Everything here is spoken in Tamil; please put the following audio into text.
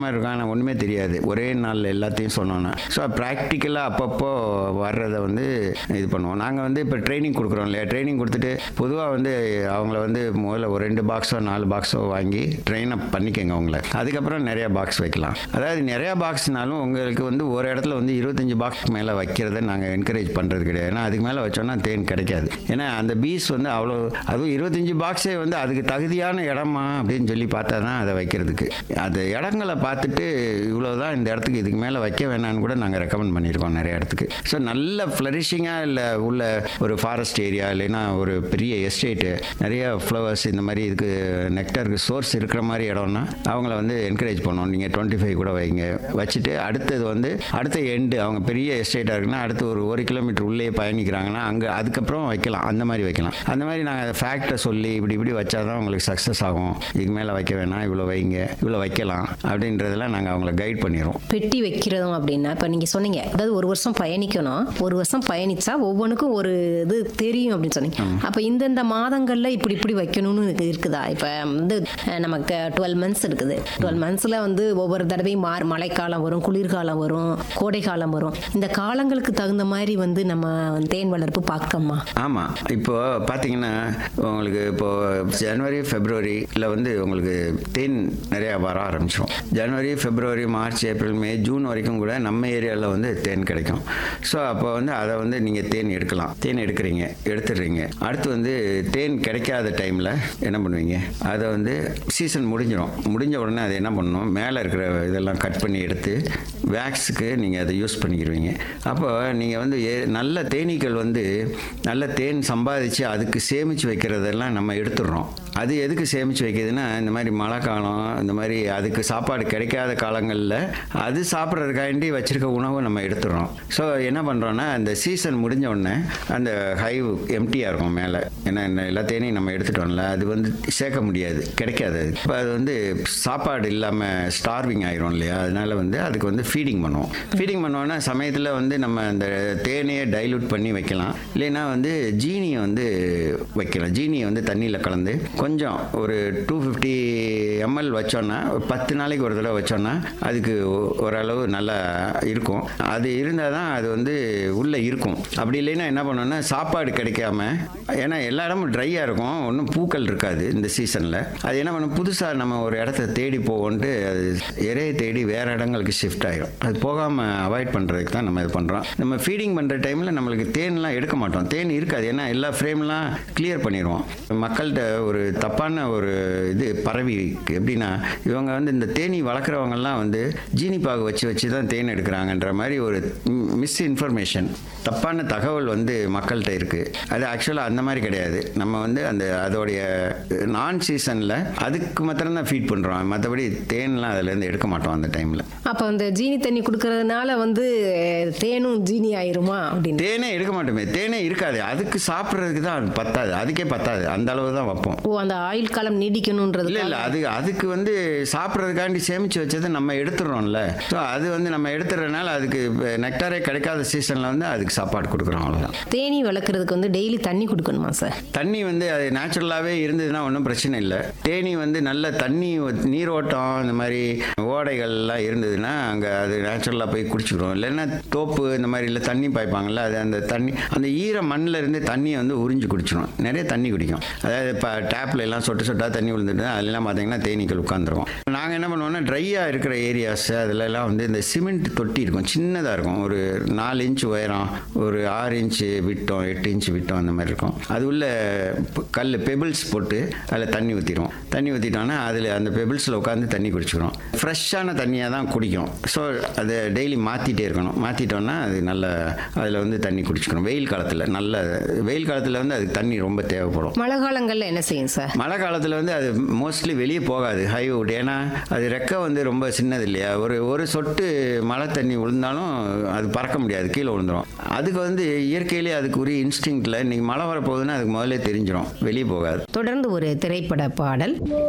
மாதிரி இருக்கும் ஆனால் ஒன்றுமே தெரியாது ஒரே நாளில் எல்லாத்தையும் சொன்னோன்னா ஸோ ப்ராக்டிக்கலாக அப்பப்போ வர்றதை வந்து இது பண்ணுவோம் நாங்கள் வந்து இப்போ ட்ரைனிங் கொடுக்குறோம் இல்லையா ட்ரைனிங் கொடுத்துட்டு பொதுவாக வந்து அவங்கள வந்து முதல்ல ஒரு ரெண்டு பாக்ஸோ நாலு பாக்ஸோ வாங்கி ட்ரெயின் அப் பண்ணிக்கோங்க அவங்கள அதுக்கப்புறம் நிறையா பாக்ஸ் வைக்கலாம் அதாவது நிறையா பாக்ஸ்னாலும் உங்களுக்கு வந்து ஒரு இடத்துல வந்து இருபத்தஞ்சி பாக்ஸ் மேலே வைக்கிறத நாங்கள் என்கரேஜ் பண்ணுறது கிடையாது ஏன்னா அதுக்கு மேலே வச்சோன்னா தேன் கிடைக்காது ஏன்னா அந்த பீஸ் வந்து அவ்வளோ அதுவும் இருபத்தஞ்சி பாக்ஸே வந்து அதுக்கு தகுதியான இடமா அப்படின்னு சொல்லி பார்த்தா தான் அதை வைக்கிறதுக்கு அந்த இடங்களை பார்த்துட்டு இவ்வளோ தான் இந்த இடத்துக்கு இதுக்கு மேலே வைக்க வேணாம்னு கூட நாங்கள் ரெக்கமெண்ட் பண்ணியிருக்கோம் நிறைய இடத்துக்கு ஸோ நல்ல ஃப்ளரிஷிங்காக இல்லை உள்ள ஒரு ஃபாரஸ்ட் ஏரியா இல்லைன்னா ஒரு பெரிய எஸ்டேட்டு நிறைய ஃப்ளவர்ஸ் இந்த மாதிரி இதுக்கு நெக்டருக்கு சோர்ஸ் இருக்கிற மாதிரி இடம்னா அவங்கள வந்து என்கரேஜ் பண்ணணும் நீங்கள் டுவெண்ட்டி ஃபைவ் கூட வைங்க வச்சுட்டு அடுத்தது வந்து அடுத்த எண்டு அவங்க பெரிய எஸ்டேட்டாக இருக்குன்னா அடுத்து ஒரு ஒரு கிலோமீட்டர் உள்ளே பயணிக்கிறாங்கன்னா அங்கே அதுக்கப்புறம் வைக்கலாம் அந்த மாதிரி வைக்கலாம் அந்த மாதிரி நாங்கள் ஃபேக்டை சொல்லி இப்படி இப்படி வச்சா தான் உங்களுக்கு சக்ஸஸ் ஆகும் இதுக்கு மேலே வைக்க வேணாம் இவ்வளோ வைங்க இவ்வளோ வைக்கலாம் அப்படின்றதெல்லாம் நாங்கள் அவங்கள கைட் பண்ணிடுவோம் பெட்டி வைக்கிறதும் அப்படின்னா இப்போ நீங்கள் சொன்னீங்க அதாவது ஒரு வருஷம் பயணிக்கணும் ஒரு வருஷம் பயணிச்சா ஒவ்வொன்றுக்கும் ஒரு இது தெரியும் அப்படின்னு சொன்னீங்க அப்போ இந்தந்த மாதங்களில் இப்படி இப்படி வைக்கணும்னு இருக்கு- இருக்குதா இப்போ வந்து அஹ், நமக்கு டுவெல் மந்த்ஸ் இருக்குது டுவெல் மந்த்ஸில் வந்து ஒவ்வொரு தடவையும் மாறு மழைக்காலம் வரும் குளிர்காலம் வரும் கோடை காலம் வரும் இந்த காலங்களுக்கு தகுந்த மாதிரி வந்து நம்ம தேன் வளர்ப்பு பார்க்கணுமா ஆமாம் இப்போ பார்த்தீங்கன்னா உங்களுக்கு இப்போ ஜனவரி ஃபெப்ரவரியில் வந்து உங்களுக்கு தேன் நிறையா வர ஆரம்பிச்சிடும் ஜனவரி February March April May June வரைக்கும் கூட நம்ம ஏரியாவில் வந்து தேன் கிடைக்கும் ஸோ அப்போ வந்து அதை வந்து நீங்கள் தேன் எடுக்கலாம் தேன் எடுக்கிறீங்க எடுத்துடுறீங்க அடுத்து வந்து தேன் கிடைக்காத டைமில் என்ன பண்ணுவீங்க அதை வந்து சீசன் முடிஞ்சிடும் முடிஞ்ச உடனே அதை என்ன பண்ணணும் மேலே இருக்கிற இதெல்லாம் கட் பண்ணி எடுத்து வேக்ஸுக்கு நீங்கள் அதை யூஸ் பண்ணிக்கிடுவீங்க அப்போ நீங்கள் வந்து ஏ- நல்ல தேனீக்கள் வந்து நல்ல தேன் சம்பாதிச்சு அதுக்கு சேமித்து வைக்கிறதெல்லாம் நம்ம எடுத்துடுறோம் அது எதுக்கு சேமித்து வைக்கிறதுன்னா இந்த மாதிரி மழை காலம் இந்த மாதிரி அதுக்கு சாப்பாடு கிடைக்காத காலங்களில் அது சாப்பிட்றதுக்காண்டி வச்சிருக்க உணவை நம்ம எடுத்துடுறோம் ஸோ என்ன பண்ணுறோன்னா அந்த சீசன் முடிஞ்ச உடனே அந்த ஹைவ் எம்டியாக இருக்கும் மேலே ஏன்னா இந்த எல்லா தேனையும் நம்ம எடுத்துட்டோம்ல அது வந்து சேர்க்க முடியாது கிடைக்காது அது இப்போ அது வந்து சாப்பாடு இல்லாமல் ஸ்டார்விங் ஆயிரும் இல்லையா அதனால வந்து அதுக்கு வந்து ஃபீடிங் பண்ணுவோம் ஃபீடிங் பண்ணோன்னா சமயத்தில் வந்து நம்ம அந்த தேனையை டைலூட் பண்ணி வைக்கலாம் இல்லைன்னா வந்து ஜீனியை வந்து வைக்கலாம் ஜீனியை வந்து தண்ணியில் கலந்து கொஞ்சம் ஒரு டூ ஃபிஃப்டி எம்எல் வச்சோன்னா ஒரு பத்து நாளைக்கு ஒரு தடவை வச்சோன்னா அதுக்கு ஓ- ஓரளவு நல்லா இருக்கும் அது இருந்தால் தான் அது வந்து உள்ளே இருக்கும் அப்படி இல்லைன்னா என்ன பண்ணோன்னா சாப்பாடு கிடைக்காம ஏன்னா எல்லா இடமும் ட்ரையாக இருக்கும் ஒன்றும் பூக்கள் இருக்காது இந்த சீசனில் அது என்ன பண்ணும் புதுசாக நம்ம ஒரு இடத்த தேடி போவோன்ட்டு அது இறையை தேடி வேறு இடங்களுக்கு ஷிஃப்ட் ஆகிடும் அது போகாமல் அவாய்ட் பண்ணுறதுக்கு தான் நம்ம இது பண்ணுறோம் நம்ம ஃபீடிங் பண்ணுற டைமில் நம்மளுக்கு தேன்லாம் எடுக்க மாட்டோம் தேன் இருக்காது ஏன்னா எல்லா ஃப்ரேம்லாம் கிளியர் பண்ணிடுவோம் மக்கள்கிட்ட ஒரு தப்பான ஒரு இது பரவி இருக்கு. எப்படின்னா இவங்க வந்து இந்த தேனி வளர்க்குறவங்கெல்லாம் வந்து ஜீனி பாகு வச்சு வச்சு தான் தேன் எடுக்கிறாங்கன்ற மாதிரி ஒரு மிஸ் இன்ஃபர்மேஷன் தப்பான தகவல் வந்து மக்கள்கிட்ட இருக்குது அது ஆக்சுவலாக அந்த மாதிரி கிடையாது நம்ம வந்து அந்த அதோடைய நான் சீசனில் அதுக்கு மாத்திரம் தான் ஃபீட் பண்ணுறோம் மற்றபடி தேன்லாம் அதுலேருந்து எடுக்க மாட்டோம் அந்த டைமில் அப்போ அந்த ஜீனி தண்ணி கொடுக்கறதுனால வந்து தேனும் ஜீனி ஆயிருமா அப்படின்னு தேனே எடுக்க மாட்டோமே தேனே இருக்காது அதுக்கு சாப்பிட்றதுக்கு தான் அது பத்தாது அதுக்கே பத்தாது அந்த அளவு தான் வைப்போம் ஓ அந்த ஆயுள் காலம் நீடிக்கணுன்றது இல்லை இல்லை அது அதுக்கு வந்து சாப்பிட்றதுக்காண்டி சேமித்து வச்சதை நம்ம எடுத்துடுறோம்ல ஸோ அது வந்து நம்ம எடுத்துறதுனால அதுக்கு நெக்டாரே கிடைக்காத சீசனில் வந்து அதுக்கு சாப்பாடு கொடுக்குறோம் அவ்வளோதான் தேனி வளர்க்குறதுக்கு வந்து டெய்லி தண்ணி கொடுக்கணுமா சார் தண்ணி வந்து அது நேச்சுரலாகவே இருந்ததுன்னா ஒன்றும் பிரச்சனை இல்லை தேனி வந்து நல்ல தண்ணி ஒ- நீரோட்டம் இந்த மாதிரி ஓடைகள்லாம் இருந்ததுன்னா அங்கே அது நேச்சுரலாக போய் குடிச்சுக்கிறோம் இல்லைன்னா தோப்பு இந்த மாதிரி இல்லை தண்ணி பாய்ப்பாங்கல்ல அது அந்த தண்ணி அந்த ஈர மண்ணில் இருந்து தண்ணியை வந்து உறிஞ்சு குடிச்சிடும் நிறைய தண்ணி குடிக்கும் அதாவது இப்போ டேப்ல எல்லாம் சொட்டு சொட்டாக தண்ணி விழுந்துட்டு அதெல்லாம் பார்த்தீங்கன்னா தேனீக்கள் உட்காந்துருக்கும் நாங்கள் என்ன பண்ணுவோம்னா ட்ரையாக இருக்கிற ஏரியாஸ் அதிலெல்லாம் வந்து இந்த சிமெண்ட் தொட்டி இருக்கும் சின்னதாக இருக்கும் ஒரு நாலு இன்ச் உயரம் ஒரு ஆறு இன்ச்சு விட்டோம் எட்டு இன்ச் விட்டோம் அந்த மாதிரி இருக்கும் அது உள்ள ப- கல் பெபிள்ஸ் போட்டு அதில் தண்ணி ஊற்றிடுவோம் தண்ணி ஊற்றிட்டோன்னா அதில் அந்த பெபிள்ஸில் உட்காந்து தண்ணி குடிச்சிக்கிறோம் ஃப்ரெஷ்ஷான தண்ணியாக தான் குடிக்கும் ஸோ அதை டெய்லி மாற்றிட்டே இருக்கணும் மாற்றிட்டோன்னா அது நல்ல அதில் வந்து தண்ணி குடிச்சிக்கணும் வெயில் காலத்தில் நல்ல வெயில் காலத்தில் வந்து அதுக்கு தண்ணி ரொம்ப தேவைப்படும் மழை காலங்களில் என்ன செய்யும் சார் மழை காலத்தில் வந்து அது மோஸ்ட்லி வெளியே போகாது ஹை வுட் ஏன்னா அது ரெக்கை வந்து ரொம்ப சின்னது இல்லையா ஒரு ஒரு சொட்டு மழை தண்ணி விழுந்தாலும் அது பறக்க முடியாது கீழே விழுந்துரும் அதுக்கு வந்து இயற்கையிலே அதுக்கு உரிய இன்ஸ்டிங்க்டில் இன்னைக்கு மழை வரப்போகுதுன்னா அதுக்கு முதல்ல தெரிஞ்சிடும் வெளியே போகாது தொடர்ந்து ஒரு திரைப்பட பாடல்